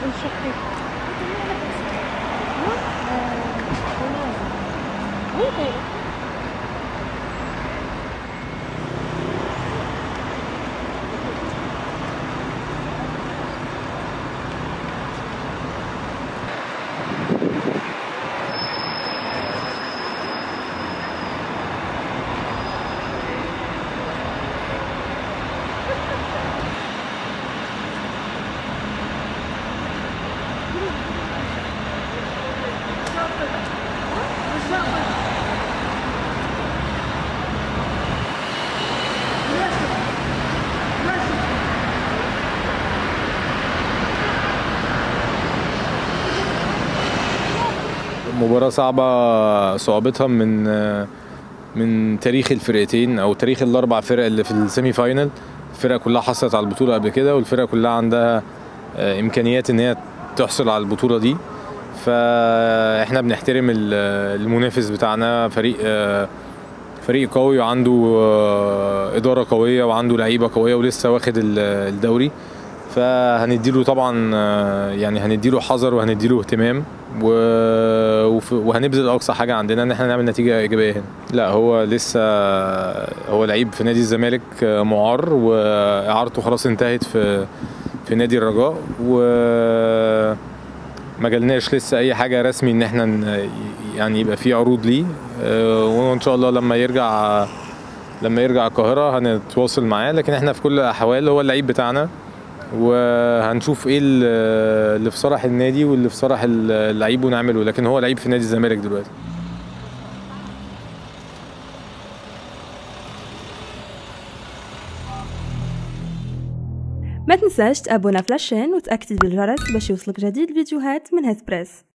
الشقي Oui, mais مباراة صعبة صعوبتها من من تاريخ الفرقتين او تاريخ الاربع فرق اللي في السيمي فاينل الفرق كلها حصلت على البطولة قبل كده والفرق كلها عندها آه، امكانيات ان هي تحصل على البطولة دي فاحنا بنحترم ال- المنافس بتاعنا فريق آه، فريق قوي وعنده آه، إدارة قوية وعنده لعيبة قوية ولسه واخد ال- الدوري فهنديله طبعا آه، يعني هنديله حذر وهنديله اهتمام و- وف- وهنبذل اقصى حاجه عندنا ان احنا نعمل نتيجه ايجابيه هنا لا هو لسه هو لعيب في نادي الزمالك آه، معار واعارته خلاص انتهت في في نادي الرجاء و ما جالناش لسه اي حاجه رسمي ان احنا ن- يعني يبقى في عروض ليه آه، وان شاء الله لما يرجع لما يرجع القاهره هنتواصل معاه لكن احنا في كل الاحوال هو اللعيب بتاعنا وهنشوف ايه ال- اللي في صالح النادي واللي في صالح اللعيب ونعمله لكن هو لعيب في نادي الزمالك دلوقتي ما تنساش تابونا فلاشين وتأكد بالجرس باش يوصلك جديد الفيديوهات من هيث بريس